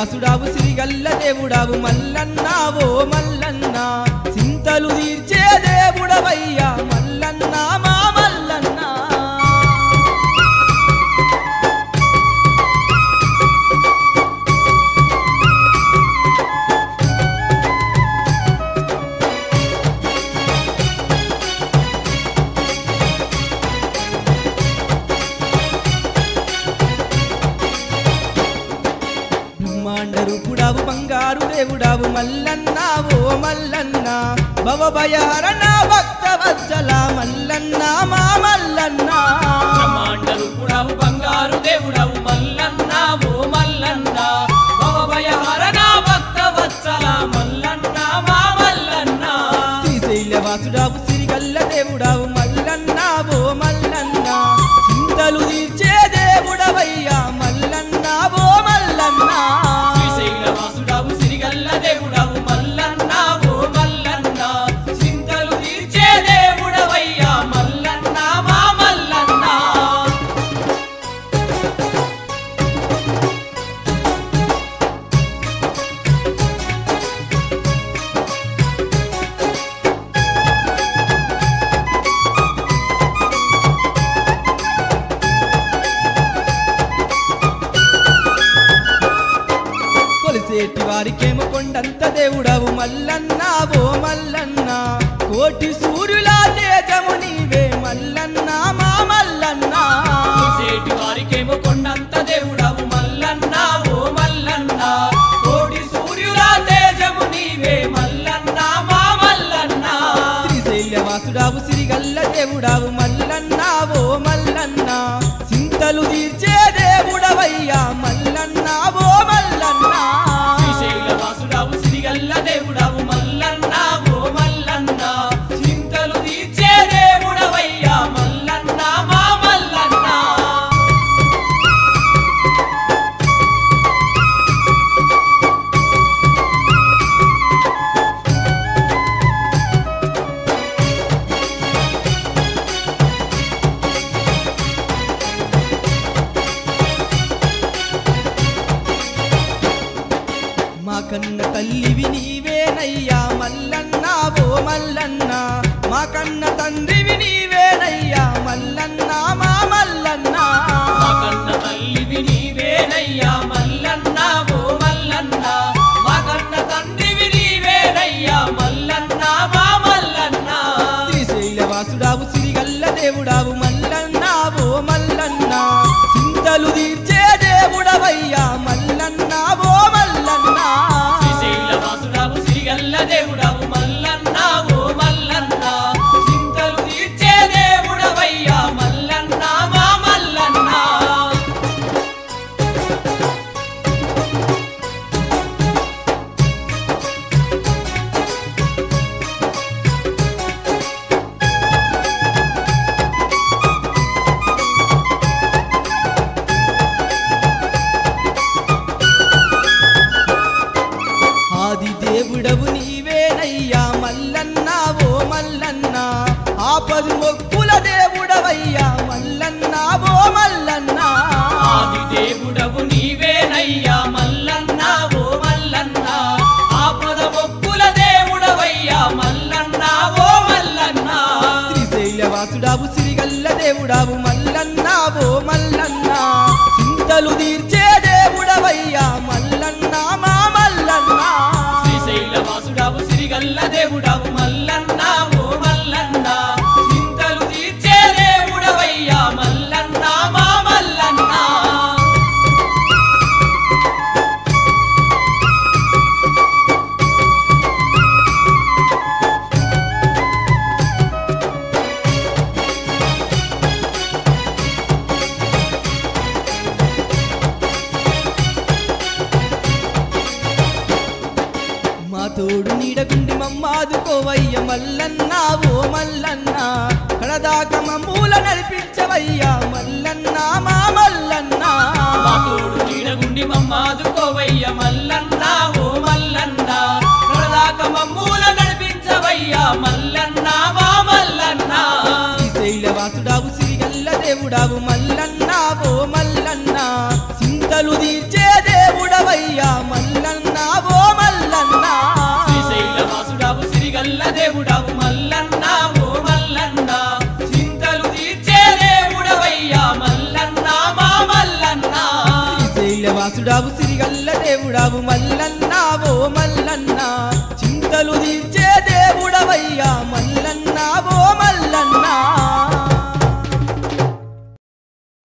వాసుడావు సిరిగల్ల దేవుడావు మల్లన్న ఓ మల్లన్న చింతలు తీర్చే దేవుడవయ్యా మల్లన్న మా మల్లన్న బ్రహ్మాండ రూపుడావు బంగారు దేవుడావు మల్లన్న ఓ మల్లన్న భవభయహరణ భక్త వత్సల మల్లన్న మా మల్లన్న బ్రహ్మాండ రూపుడవు బంగారు దేవుడవు మల్లన్న ఓ మల్లన్న భవభయహరణ భక్త వత్సల మల్లన్న మా మల్లన్న శ్రీశైల వాసుడావు సిరిగల్ల దేవుడావు మల్లన్న ఓ మల్లన్న చింతలు తీర్చే దేవుడవయ్యా మల్లన్న ఓ మల్లన్న శ్రీశైల వాసుడవు సిరిగల్ల దేవుడవు మల్లన్న ఓ మల్లన్న చింతలు తీర్చే దేవుడవయ్యా మల్లన్న మా మల్లన్న కొలిసేటి వారికేమో కొండంత దేవుడవు మల్లన్న ఓ మల్లన్న కోటి సూర్యుల తేజము నీవే మల్లన్న మా మల్లన్న చూసేటి వారికేమో కొండంత దేవుడవు మల్లన్న ఓ మల్లన్న కోటి సూర్యుల తేజము నీవే మల్లన్న మా మల్లన్న శ్రీశైల వాసుడావు సిరిగల్ల దేవుడావు మల్లన్న ఓ మల్లన్న చింతలు తీర్చే దేవుడవయ్యా మల్లన్న ఓ మల్లన్న శ్రీశైల వాసుడవు సిరిగల్ల దేవుడవు మల్లన్న ఓ మల్లన్న చింతలు తీర్చే దేవుడవయ్యా మల్లన్న మా మల్లన్న మా కన్న తల్లివి నీవేనయ్యా మల్లన్న ఓ మల్లన్న మా కన్న తండ్రివి నీవేనయ్యా మల్లన్న మా మల్లన్న మా కన్న తల్లివి నీవేనయ్యా మల్లన్న ఓ మల్లన్న మా కన్న తండ్రివి నీవేనయ్యా మల్లన్న మా మల్లన్న శ్రీశైల వాసుడావు సిరిగల్ల దేవుడావు మల్లన్న ఓ మల్లన్న చింతలు తీర్చే దేవుడవయ్యా మల్లన్న ఓ మల్లన్న శ్రీశైల వాసుడవు సిరిగల్ల దేవుడవు మల్లన్న ఓ మల్లన్న చింతలు తీర్చే దేవుడవయ్యా మల్లన్న మా మల్లన్న ఆది దేవుడవు నీవేనయ్యా మల్లన్న ఓ మల్లన్న ఆపదు మొక్కుల దేవుడవయ్యా మల్లన్న ఓ మల్లన్న ఆది దేవుడవు నీవేనయ్యా మల్లన్న ఓ మల్లన్న ఆపద మొక్కుల దేవుడవయ్యా మల్లన్న ఓ మల్లన్న శ్రీశైల వాసుడావు సిరిగల్ల దేవుడావు మల్లన్న ఓ మల్లన్న చింతలు తీర్చే దేవుడవయ్యా మల్లన్న మా మల్లన్న శ్రీశైల వాసుడవు సిరిగల్ల దేవుడవు మల్లన్న ఓ మల్లన్న చింతలు తీర్చే దేవుడవయ్యా మల్లన్న మా మల్లన్న మా తోడు నీడగుండి మమ్మాదుకోవయ్య మల్లన్న ఓ మల్లన్న కడదాక మమ్మూల నడిపించవయ్యా మల్లన్న మా మల్లన్న మా తోడు నీడగుండి మమ్మాదుకోవయ్య మల్లన్న ఓ మల్లన్న కడదాక మమ్మూల నడిపించవయ్యా మల్లన్న మా మల్లన్న శ్రీశైల వాసుడావు సిరిగల్ల దేవుడావు మల్లన్న ఓ మల్లన్న చింతలు తీర్చే దేవుడవయ్యా మల్లన్న సిరిగల్ల దేవుడవు మల్లన్న ఓ మల్లన్న చింతలు తీర్చే దేవుడవయ్యా మల్లన్న మా మల్లన్న శ్రీశైలవాసుడావు సిరిగల్ల దేవుడావు మల్లన్న ఓ మల్లన్న